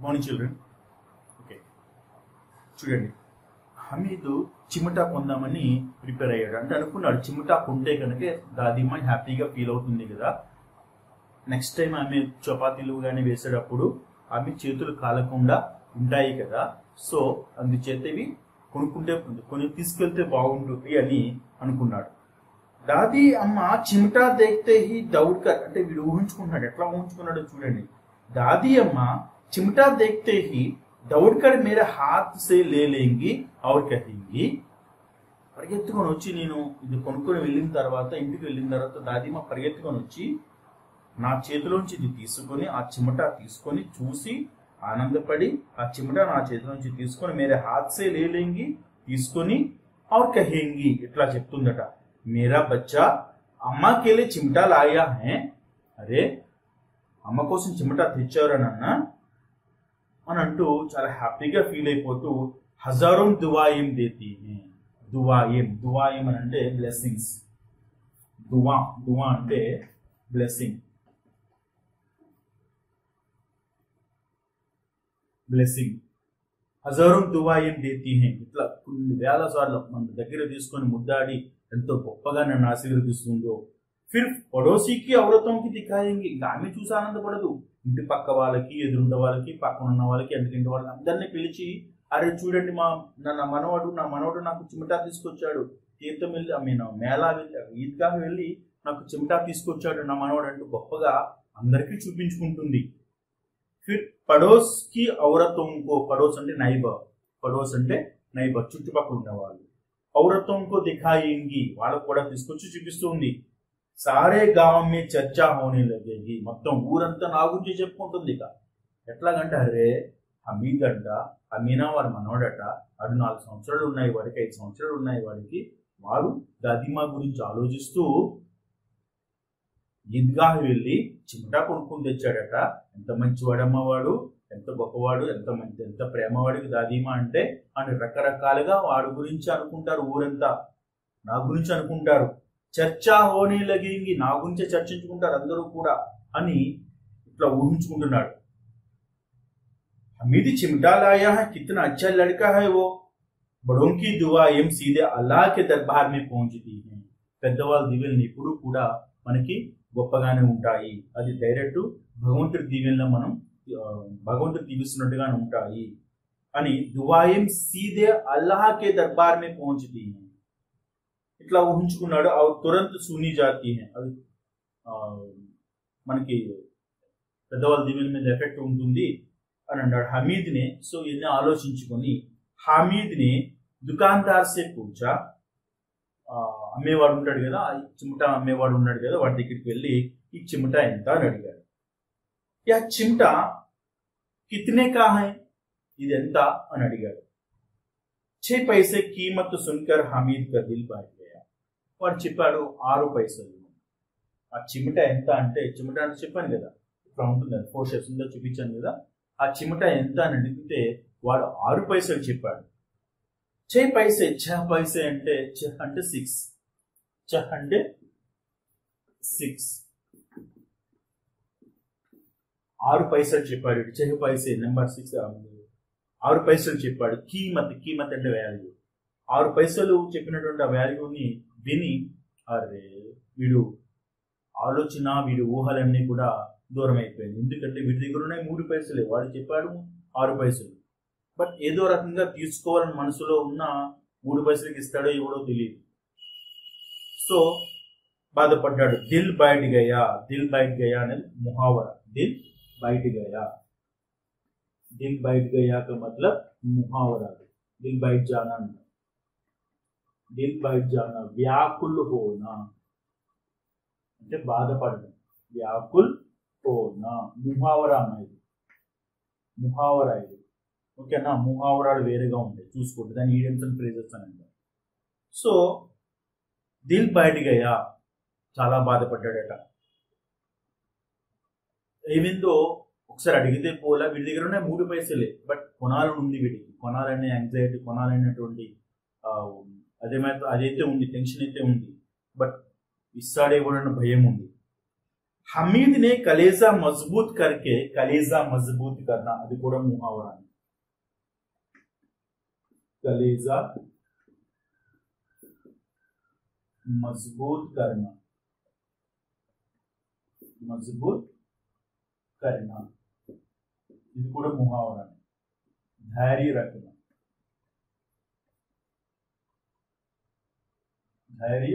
Morning children okay చూడండి హమీద్ చిమటా కొందామని prepare అయ్యాడు అంటే అనుకున్నాడు చిమటా కొంటే కనుక దాదిమ్మ హ్యాపీగా ఫీల్ అవుతుంది కదా నెక్స్ట్ టైం ఆమె చపాతీలు కానీ వేసేటప్పుడు ఆమె చేతులు కాలకుండా ఉంటాయి కదా సో అందుచేత ఇవి కొనుక్కుంటే కొని తీసుకెళ్తే బాగుంటుంది అని అనుకున్నాడు దాది అమ్మ చిమటా దేఖతే హీ దౌడ్కర్ అంటే వీడు ఊహించుకుంటున్నాడు ఎట్లా ఊహించుకున్నాడో చూడండి దాदी अम्मा चिमटा देखते ही दौड़कर मेरे हाथ से ले लेंगी और कहेंगी పరిగెత్తుకొని వచ్చి నేను ఇది కొనుక్కొని వెళ్ళిన తర్వాత ఇంటికి వెళ్ళిన తర్వాత దాదిమ పరిగెత్తుకొని వచ్చి నా చేతిలోంచి ఇది తీసుకొని ఆ చిమట తీసుకొని చూసి ఆనందపడి ఆ చిమట నా చేతిలోంచి తీసుకొని మేరే హాత్ సే లే లేంగి తీసుకొని और कहेंगी ఇట్లా చెప్తుందట మేరా బచ్చా అమ్మా కేలే చిమటా లాయా హే అరే అమ్మ కోసం చిమటా తెచ్చారు నాన్న అని అంటూ చాలా హ్యాపీగా ఫీల్ అయిపోతూ హజారం దువాయిం దేతి హై. దువాయిం దువాయిం అని అంటే బ్లెస్సింగ్స్ దువా దువా అంటే బ్లెస్సింగ్ బ్లెస్సింగ్ హజారం దువాయిం దేతి హై ఇట్లా కొన్ని వేల సార్లు మన దగ్గర తీసుకొని ముద్దాడి ఎంతో గొప్పగా నన్ను ఆశీర్వదిస్తుందో ఫిర్ పడోసీకి ఔరతంకి దిఖాయింగి ఇంకా ఆమె చూసి ఆనందపడదు ఇంటి పక్క వాళ్ళకి ఎదురుండ వాళ్ళకి పక్కన ఉన్న వాళ్ళకి ఎందుకంటి వాళ్ళని అందరినీ పిలిచి అరే చూడండి మా నా నా మనవడు నా మనవడు నాకు చిమటా తీసుకొచ్చాడు తీర్థం వెళ్ళి ఐ మీన్ మేళా వెళ్ళి ఈద్గా వెళ్ళి నాకు చిమటా తీసుకొచ్చాడు నా మనవడు అంటూ గొప్పగా అందరికీ చూపించుకుంటుంది ఫిర్ పడోస్ కి ఔరతంకో పడోస్ అంటే నైబర్ పడోస్ అంటే నైబర్ చుట్టుపక్కల ఉన్నవాళ్ళు ఔరతంకో దిఖాయింగి వాళ్ళకు కూడా తీసుకొచ్చి చూపిస్తుంది సారే గావం మీ చర్చ హోనే లగేగి మొత్తం ఊరంతా నా గురించి చెప్పుకుంటుంది ఇక ఎట్లాగంటే అరే హమీద్ అంట అమీనా వారి మనోడట అటు నాలుగు సంవత్సరాలు ఉన్నాయి వాడికి ఐదు సంవత్సరాలు ఉన్నాయి వాడికి వాడు దాదిమా గురించి ఆలోచిస్తూ ఈద్గా వెళ్ళి చిమటా కొనుక్కొని తెచ్చాడట ఎంత మంచివాడమ్మ వాడు ఎంత గొప్పవాడు ఎంత మంచి ఎంత ప్రేమవాడికి దాదీమా అంటే అని రకరకాలుగా వాడి గురించి అనుకుంటారు ఊరంతా నా గురించి అనుకుంటారు చర్చ హోనీ లగింగి నా గురించే చర్చించుకుంటారు అందరూ కూడా అని ఇట్లా ఊహించుకుంటున్నాడు हमीद चिमटा लाया है कितना अच्छा लड़का है वो बड़ों की दुआ एम सीधे अल्लाह के दरबार में पहुंचती है పెద్దవాళ్ళ దీవెనలు ఎప్పుడు కూడా మనకి గొప్పగానే ఉంటాయి అది డైరెక్ట్ భగవంతుడి దీవెనలో మనం ఆ, భగవంతుడు దీవిస్తున్నట్టుగానే ఉంటాయి అని దువాయం సీదే అల్లాహకే దర్బార్ మే పहुंचती है ఇట్లా ఊహించుకున్నాడు అవి తురంత్ సునీ జాతి హై అవి ఆ, మనకి పెద్దవాళ్ళ దీవెన మీద ఎఫెక్ట్ ఉంటుంది అని అన్నాడు హమీద్ని సో ఇన్ని ఆలోచించుకొని హమీద్ని దుకాన్దార్ సే కూర్చా ఆ, అమ్మేవాడు ఉంటాడు కదా ఆ చిమటా అమ్మేవాడు ఉన్నాడు కదా వాడి దగ్గరికి వెళ్ళి ఈ చిమటా ఎంత అని అడిగాడు యా చిమటా కితనే కా హై ఇది ఎంత అని అడిగాడు ఛే పైసే కీమత్ సున్కర్ హమీద్ కా దిల్ బాట్ గయా వాడు చెప్పాడు ఆరు పైసలు ఆ చిమట ఎంత అంటే చిమట అంటే చెప్పాను కదా ఇట్లా ఉంటుంది అది ఫోర్ షేప్స్ ఉందో చూపించాను కదా ఆ చిమట ఎంత అని అడిగితే వాడు ఆరు పైసలు చెప్పాడు చే పైసే ఛ పైసే అంటే ఛ అంటే సిక్స్ ఛ అంటే సిక్స్ ఆరు పైసలు చెప్పాడు ఇటు చెహ పైసే నెంబర్ సిక్స్ ఆరు పైసలు చెప్పాడు కీమత్ కీమత్ అంటే వాల్యూ ఆరు పైసలు చెప్పినటువంటి ఆ వాల్యూని విని అరే వీడు ఆలోచన వీడి ఊహలన్నీ కూడా దూరం అయిపోయింది ఎందుకంటే వీడి దగ్గర ఉన్నాయి మూడు పైసలే వాడు చెప్పాడు ఆరు పైసలు బట్ ఏదో రకంగా తీసుకోవాలని మనసులో ఉన్న మూడు పైసలకి ఇస్తాడో ఇవ్వడో తెలియదు సో బాధపడ్డాడు దిల్ బయట గయా దిల్ బయట గయా అనేది ముహావర దిల్ బయట గయా దిల్ బయట గయా का मतलब मुहावरा दिल बैठ जाना नहीं దిల్ బయట జానా వ్యాకుల్ హోనా అంటే బాధపడడం వ్యాకుల్ హోనా ముహావరా అనేది ముహావరా ఇది ఓకేనా ముహావరాలు వేరేగా ఉంటాయి చూసుకోండి దాని ఈడియమ్స్ అండ్ ఫ్రేజెస్ అని అంటారు సో దిల్ బయటగయ్యా చాలా బాధపడ్డాడట ఏమిందో ఒకసారి అడిగితే పోలా వీడి దగ్గర ఉన్నాయి మూడు పైసలే బట్ కొనాలని ఉంది వీడికి కొనాలనే యాంగ్జైటీ కొనాలనేటువంటి ఆ, అదేమైతే అదైతే ఉంది టెన్షన్ అయితే ఉంది బట్ ఇస్తాడే కూడా భయం ఉంది हमीद ने कलेजा मजबूत करके कलेजा मजबूत करना అది కూడా ముహావరా कलेजा मजबूत करना मजबूत करना ఇది కూడా ముహావరా ధైర్య రఖना ధైర్య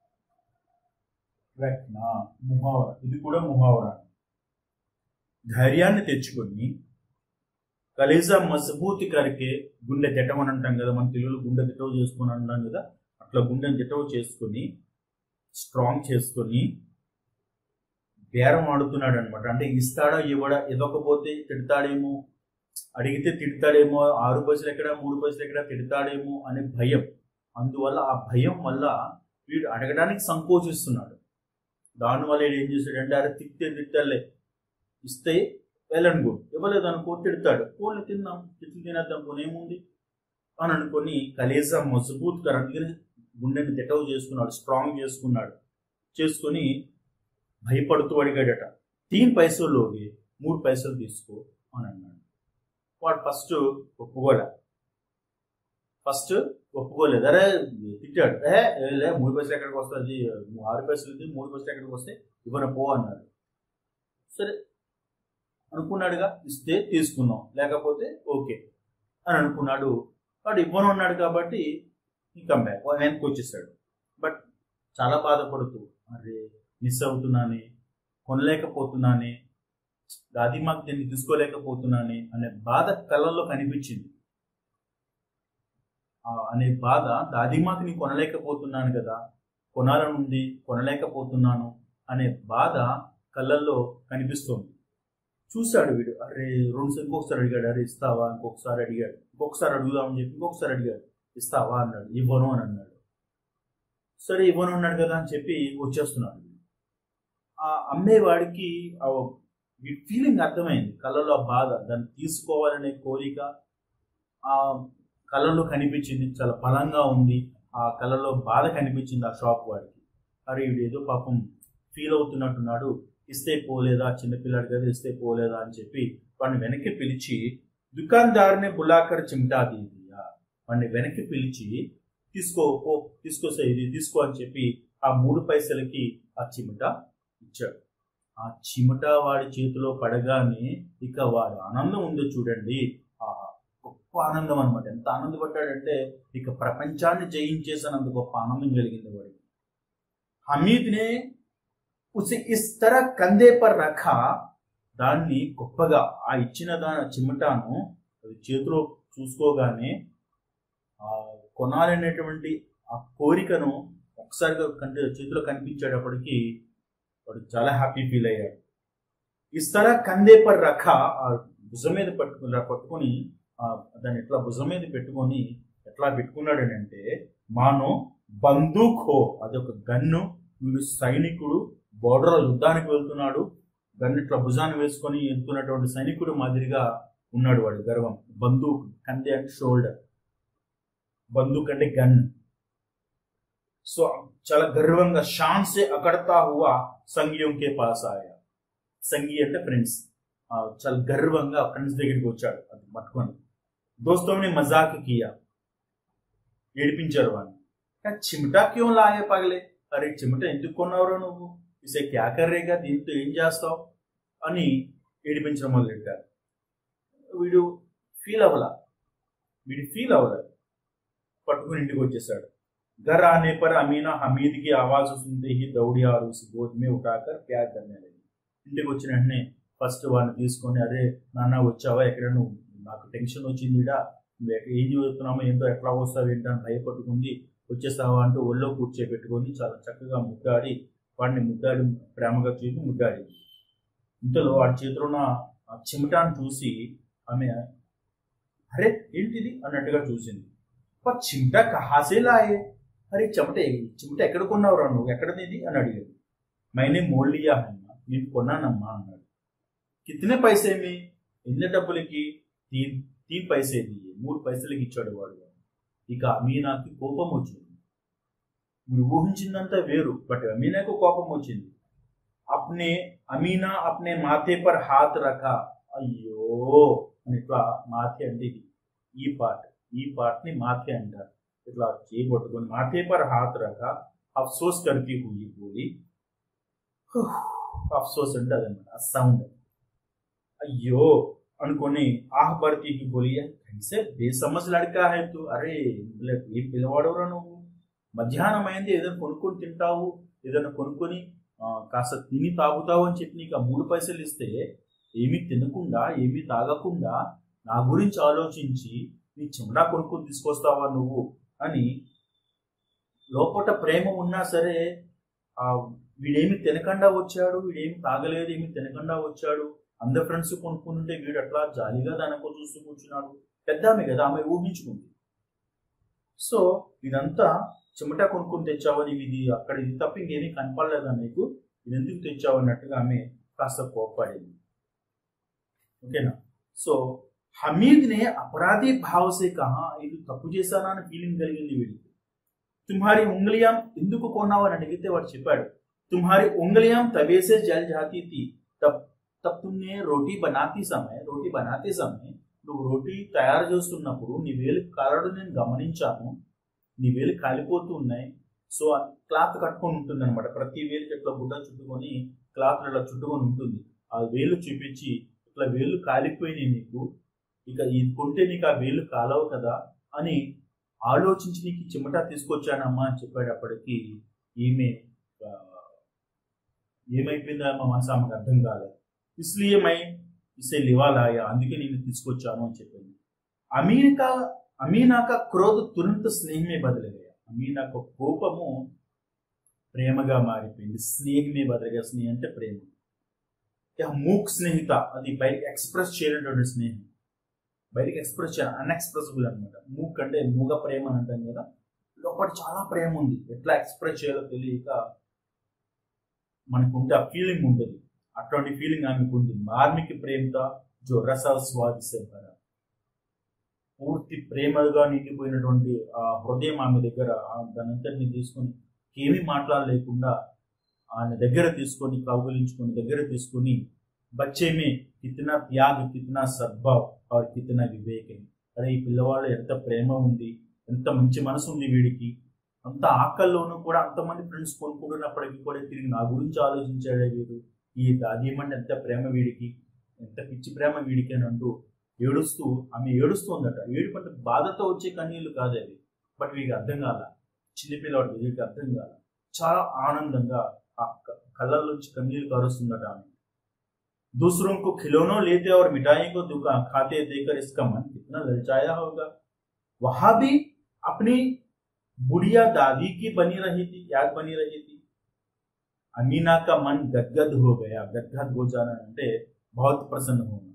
రఖనా ముహావరా ఇది కూడా ముహావరా ధైర్యాన్ని తెచ్చుకొని కలీజా మజబూతి కరికే గుండె దిట్టమని అంటాం కదా మన తెలుగులో గుండె దిట్టవు చేసుకొని అంటాం కదా అట్లా గుండెని దిట్టవు చేసుకొని స్ట్రాంగ్ చేసుకొని బేరం ఆడుతున్నాడు అనమాట అంటే ఇస్తాడా ఇవ్వడా ఇవ్వకపోతే తిడతాడేమో అడిగితే తిడతాడేమో ఆరు పైసలు ఎక్కడ మూడు పైసలు ఎక్కడ తిడతాడేమో అనే భయం అందువల్ల ఆ భయం వల్ల వీడు అడగడానికి సంకోచిస్తున్నాడు దానివల్ల వీడు ఏం చేశాడంటే అరే తిట్టే తిట్టలే ఇస్తే వెళ్ళనుకో ఇవ్వలేదు అనుకో తిడతాడు పోలే తిందాం తిట్లు తినేద్దాం పోనీ ఏముంది అని అనుకొని కలేజా మజబూత్ కర్ అందుకని గుండెని తిట్టవు చేసుకున్నాడు స్ట్రాంగ్ చేసుకున్నాడు చేసుకొని భయపడుతూ అడిగాడట తీన్ పైసల్లోకి మూడు పైసలు తీసుకో అని అన్నాడు వాడు ఫస్ట్ ఒప్పుకోలే ఫస్ట్ ఒప్పుకోలేదు అరే తిట్టాడు ఏ లే మూడు పైసలు ఎక్కడికి వస్తుంది ఆరు పైసలు ఇది మూడు పైసలు ఎక్కడికి వస్తే ఇవ్వన పో అన్నాడు సరే అనుకున్నాడుగా ఇస్తే తీసుకున్నాం లేకపోతే ఓకే అని అనుకున్నాడు వాడు ఇవ్వను అన్నాడు కాబట్టి ఇంకా బ్యాక్ వెనక్కి వచ్చేసాడు బట్ చాలా బాధపడుతూ అరే మిస్ అవుతున్నానే కొనలేకపోతున్నానే దాది మాకు దీన్ని తీసుకోలేకపోతున్నానే అనే బాధ కళ్ళల్లో కనిపించింది ఆ అనే బాధ దాదిమాకి నీ కొనలేకపోతున్నాను కదా కొనాలనుంది కొనలేకపోతున్నాను అనే బాధ కళ్ళల్లో కనిపిస్తోంది చూశాడు వీడు అరే రెండు ఇంకొకసారి అడిగాడు అరే ఇస్తావా ఇంకొకసారి అడిగాడు ఇంకొకసారి అడుగుదామని చెప్పి ఇంకొకసారి అడిగాడు ఇస్తావా అన్నాడు ఇవ్వను అని అన్నాడు సరే ఇవ్వను అన్నాడు కదా అని చెప్పి వచ్చేస్తున్నాడు ఆ అమ్మేవాడికి ఆ ఫీలింగ్ అర్థమైంది కళ్ళలో ఆ బాధ దాన్ని తీసుకోవాలనే కోరిక ఆ కళ్ళలో కనిపించింది చాలా బలంగా ఉంది ఆ కళ్ళలో బాధ కనిపించింది ఆ షాప్ వాడికి అరే వీడు ఏదో పాపం ఫీల్ అవుతున్నట్టున్నాడు ఇస్తే పోలేదా చిన్నపిల్లాడు కదా ఇస్తే పోలేదా అని చెప్పి వాడిని వెనక్కి పిలిచి దుకాన్దారుని బులాకర్ చిమ్టా దీదియా వాడిని వెనక్కి పిలిచి తీసుకో పో తీసుకోసే ఇది తీసుకో అని చెప్పి ఆ మూడు పైసలకి ఆ చిమట ఇచ్చాడు ఆ చిమట వాడి చేతిలో పడగానే ఇక వాడి ఆనందం ఉందో చూడండి ఆ గొప్ప ఆనందం అనమాట ఎంత ఆనందపడ్డాడంటే ఇక ప్రపంచాన్ని జయించేసినంత గొప్ప ఆనందం కలిగింది వాడికి హమీద్నే ఉసి ఇస్ తర కందే పర్ రఖా దాన్ని గొప్పగా ఆ ఇచ్చిన దా చిమటాను అది చేతిలో చూసుకోగానే ఆ కొనాలనేటువంటి ఆ కోరికను ఒకసారిగా కంటే చేతిలో కనిపించేటప్పటికి వాడు చాలా హ్యాపీ ఫీల్ అయ్యాడు ఇస్తర కందే పర్ రఖ ఆ భుజం మీద పట్టుకుని పట్టుకొని దాన్ని ఎట్లా భుజం మీద పెట్టుకొని ఎట్లా పెట్టుకున్నాడు అంటే మానో బందూక్ హో అదొక గన్ను వీడు సైనికుడు బోర్డర్ యుద్ధానికి వెళ్తున్నాడు గన్ను ఇట్లా భుజాన్ని వేసుకొని వెళ్తున్నటువంటి సైనికుడు మాదిరిగా ఉన్నాడు వాడు గర్వం బందూక్ కందే అంటే షోల్డర్ బందూక్ అంటే గన్ సో చాలా గర్వంగా షాన్ సే అకడతా హువా సంఘీయం కే పాస్ ఆయా సంఘీ అంటే ఫ్రెండ్స్ చాలా గర్వంగా ఫ్రెండ్స్ దగ్గరికి వచ్చాడు అది పట్టుకొని దోస్తోని మజాక్ కియా ఏడిపించారు వాడిని చిమటా క్యోం లాగే పగలే అరే చిమట ఎందుకు కొన్నావురా నువ్వు ఇసే క్యా కర్రేగా దీంతో ఏం చేస్తావు అని ఏడిపించడం మొదలెట్టారు వీడు ఫీల్ అవ్వలా వీడు ఫీల్ అవ్వలేదు పట్టుకుని ఇంటికి వచ్చేసాడు घर आने पर अमीना हमीद की आवाज सुनते ही दौड़ी और उस गोद में उठाकर प्यार करने लगी ఇంటికి వచ్చిన వెంటనే ఫస్ట్ వాడిని తీసుకొని అరే నాన్న వచ్చావా ఎక్కడ నువ్వు నాకు టెన్షన్ వచ్చింది ఇడా నువ్వు ఎక్కడ ఏం చదువుతున్నామో ఏంటో ఎట్లా వస్తావు ఏంటని భయపట్టుకుంది వచ్చేస్తావా అంటూ ఒళ్ళో కూర్చోబెట్టుకొని చాలా చక్కగా ముద్దాడి వాడిని ముద్దాడి ప్రేమగా చూపి ముద్దాడి ఇంతలో వాడి చేతిలో ఉన్న ఆ చిమటాన్ని చూసి ఆమె అరే ఏంటిది అన్నట్టుగా చూసింది చిమటా కహాసే లాయే అరే చెమట చిమట ఎక్కడ కొన్నావురా నువ్వు ఎక్కడనేది అని అడిగాడు మైనే మోల్లియా అన్న నేను కొన్నానమ్మా అన్నాడు కితనే పైసేమి ఎన్ని డబ్బులకి తీన్ తీన్ పైసేది మూడు పైసలకి ఇచ్చాడు వాడు ఇక అమీనాకి కోపం వచ్చింది మీరు ఊహించిందంతా వేరు బట్ అమీనాకు కోపం వచ్చింది అప్నే అమీనా అప్నే మాథే పర్ హాత్ రఖా అయ్యో అని ఇట్లా మాథే అంటే ఇది ఈ పార్ట్ ఈ పార్ట్ ని మాథే అంటారు ఇట్లా చేయగొట్టుకొని మాథే పర్ హాత్ రఖా అఫ్సోస్ కర్తీ హుయి పూరి అఫ్సోస్ అంటే అదనమాట ఆ సౌండ్ అయ్యో అనుకొని ఆహ్ భర్తీకి బోలి కైసే బేసమజ్ లడ్కా హై తు అరే ఏ పిల్లవాడవరా నువ్వు మధ్యాహ్నం అయింది ఏదైనా కొనుక్కొని తింటావు ఏదైనా కొనుక్కొని ఆ, కాస్త తిని తాగుతావు అని చెప్పి నీకు ఆ మూడు పైసలు ఇస్తే ఏమీ తినకుండా ఏమీ తాగకుండా నా గురించి ఆలోచించి నీ చెమడా కొనుక్కొని తీసుకొస్తావా నువ్వు అని లోపల ప్రేమ ఉన్నా సరే ఆ వీడేమి తినకుండా వచ్చాడు వీడేమి తాగలేదు ఏమి తినకుండా వచ్చాడు అందరు ఫ్రెండ్స్ కొనుక్కుంటుంటే వీడు అట్లా జాలీగా దానికో చూస్తూ కూర్చున్నాడు పెద్ద ఆమె కదా ఆమె ఊహించుకుంది సో ఇదంతా చెమట కొనుక్కొని తెచ్చావని ఇది అక్కడ ఇది తప్ప ఇంకేమీ కనపడలేదా నీకు ఇది ఎందుకు తెచ్చావు అన్నట్టుగా ఆమె కాస్త కోప్పడింది ఓకేనా సో హమీద్ నే అపరాధీ భావసే కహా ఇది తప్పు చేశానా అని ఫీలింగ్ కలిగింది వీడికి తుమ్హారి ఉంగలియాం ఎందుకు కొన్నావు అని అడిగితే వాడు చెప్పాడు తుమ్హారి ఉంగలియాం తవేసే జల్ జాతీ థీ తబ్ తబ్ తుమ్నే రోటీ బనాతీ సమయ రోటీ బనాతే సమయ నువ్వు రోటీ తయారు చేస్తున్నప్పుడు నీ వేలు కాలడం నేను గమనించాను నీ వేలు కాలిపోతూ ఉన్నాయి సో ఆ క్లాత్ కట్టుకొని ఉంటుంది అనమాట ప్రతి వేలుకి ఇట్లా గుడ్డ చుట్టుకొని క్లాత్ ఇలా చుట్టుకొని ఉంటుంది ఆ వేలు చూపించి ఇట్లా వేలు కాలిపోయినాయి నీకు ఇక ఇది కొంటే నీకు ఆ వేలు కాలవు కదా అని ఆలోచించి నీకు ఈ చిమట తీసుకొచ్చానమ్మా అని చెప్పేటప్పటికి ఈమె ఆ, ఏమైపోయిందో మా మనసు ఆమెకు అర్థం కాలేదు ఇస్లియే మై ఇసే లివాలాయా అందుకే నేను తీసుకొచ్చాను అని చెప్పింది అమీన్ కా అమీనా కా క్రోధ తురంత స్నేహమే బదిలిగా అమీనా యొక్క కోపము ప్రేమగా మారిపోయింది స్నేహమే బదిలిగా స్నేహం అంటే ప్రేమ ఇక మూక్ స్నేహిత అది బయటకి ఎక్స్ప్రెస్ చేయనటువంటి స్నేహం బయటకి ఎక్స్ప్రెస్ చేయాలి అన్ఎక్స్ప్రెసిబుల్ అనమాట మూక్ అంటే మూగ ప్రేమ అని అంటాం కదా లోపల చాలా ప్రేమ ఉంది ఎట్లా ఎక్స్ప్రెస్ చేయాలో తెలియక మనకు ఉంటే ఆ ఫీలింగ్ ఉంటుంది అటువంటి ఫీలింగ్ ఆమెకు ఉంది మార్మిక ప్రేమతో జో రస స్వాదిసే భర పూర్తి ప్రేమగా నిండిపోయినటువంటి ఆ హృదయం ఆమె దగ్గర ఆ దానంతటిని తీసుకొని ఏమీ మాట్లాడలేకుండా ఆయన దగ్గర తీసుకొని కౌగులించుకొని దగ్గర తీసుకొని బచ్చే మే కితనా త్యాగ్ కితనా సద్భావ్ और కితనా వివేక్ అరే ఈ పిల్లవాళ్ళు ఎంత ప్రేమ ఉంది ఎంత మంచి మనసు ఉంది వీడికి అంత ఆకల్లోనూ కూడా అంతమంది ఫ్రెండ్స్ కొనుక్కుంటున్నప్పటికీ కూడా తిరిగి నా గురించి ఆలోచించాడే వీడు ఈ దాదీమంటే ఎంత ప్రేమ వీడికి ఎంత పిచ్చి ప్రేమ వీడికి అని అంటూ ఏడుస్తూ ఆమె ఏడుస్తుందట ఏడుపంటే బాధతో వచ్చే కన్నీళ్లు కాదు అవి బట్ వీడికి అర్థం కాల చిన్నపిల్లవాడు వీడికి అర్థం కాల చాలా ఆనందంగా ఆ క- కళ్ళల్లోంచి కన్నీళ్లు కారుస్తుందట ఆమె दूसरों को खिलौनों लेते और मिठाई को दुकान खाते देकर इसका मन कितना ललचाया होगा वहां भी अपनी बुढ़िया दादी की बनी रही थी याद बनी रही थी अमीना का मन गदगद हो गया गदगद हो जाना అంటే बहुत प्रसन्न होना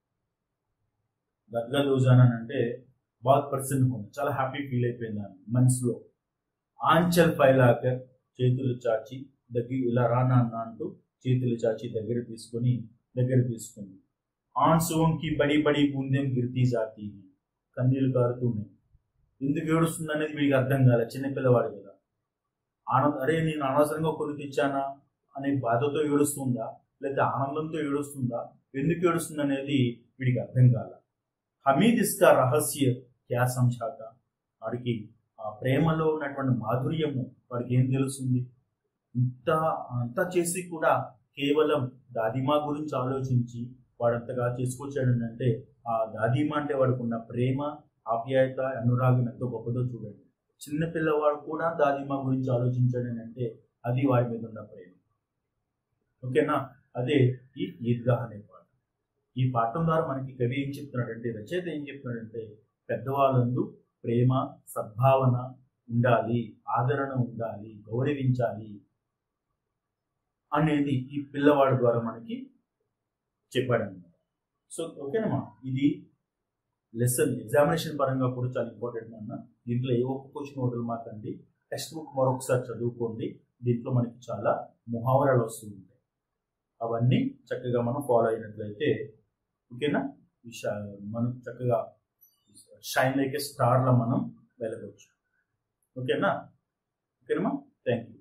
గద్గద్ हो जाना అంటే बहुत प्रसन्न होना చాలా హ్యాపీ ఫీల్ అయిపోయింది ఆమె మనసులో ఆంచల్ ఫైలాకర్ చేతులు చాచి దగ్గర ఇలా రా నాన్న అంటూ చేతులు చాచి దగ్గర తీసుకొని దగ్గర తీసుకుంది ఆన్సువంకి బడి బడి బూందెం గిర్తీ జాతి కన్నీళ్లు కారుతున్నాయి ఎందుకు ఏడుస్తుంది అనేది వీడికి అర్థం కాలే చిన్నపిల్లవాడు కదా ఆనంద అరే నేను అనవసరంగా కొని తెచ్చానా అనే బాధతో ఏడుస్తుందా లేదా ఆనందంతో ఏడుస్తుందా ఎందుకు ఏడుస్తుంది అనేది వీడికి అర్థం కాల హమీద్ ఇస్కా రహస్య క్యా సంశాక వాడికి ఆ ప్రేమలో ఉన్నటువంటి మాధుర్యము వాడికి ఏం తెలుస్తుంది ఇంత అంత చేసి కూడా కేవలం దాదిమా గురించి ఆలోచించి వాడంతగా చేసుకొచ్చాడు అంటే ఆ దాదిమా అంటే వాడికి ఉన్న ప్రేమ ఆప్యాయత అనురాగం ఎంతో గొప్పదో చూడండి చిన్న పిల్లవాడు కూడా దాదిమా గురించి ఆలోచించాడు అంటే అది వాడి మీద ఉన్న ప్రేమ ఓకేనా అదే ఈ ఈద్గాహ్ అనే పాట ఈ పాఠం ద్వారా మనకి కవి ఏం చెప్తున్నాడంటే రచయిత ఏం చెప్తున్నాడంటే పెద్దవాళ్ళందు ప్రేమ సద్భావన ఉండాలి ఆదరణ ఉండాలి గౌరవించాలి అనేది ఈ పిల్లవాడి ద్వారా మనకి చెప్పాడన్నమాట సో ఓకేనమ్మా ఇది లెసన్ ఎగ్జామినేషన్ పరంగా కూడా చాలా ఇంపార్టెంట్ అన్న దీంట్లో ఏ ఒక్క క్వశ్చన్ వదలమాకండి టెక్స్ట్ బుక్ మరొకసారి చదువుకోండి దీంట్లో మనకి చాలా ముహావరాలు వస్తూ ఉంటాయి అవన్నీ చక్కగా మనం ఫాలో అయినట్లయితే ఓకేనా ఈ షా- మనం చక్కగా షైన్ లైక్ ఏ స్టార్లో మనం వెళ్ళవచ్చు ఓకేనా ఓకేనమ్మా థ్యాంక్ యూ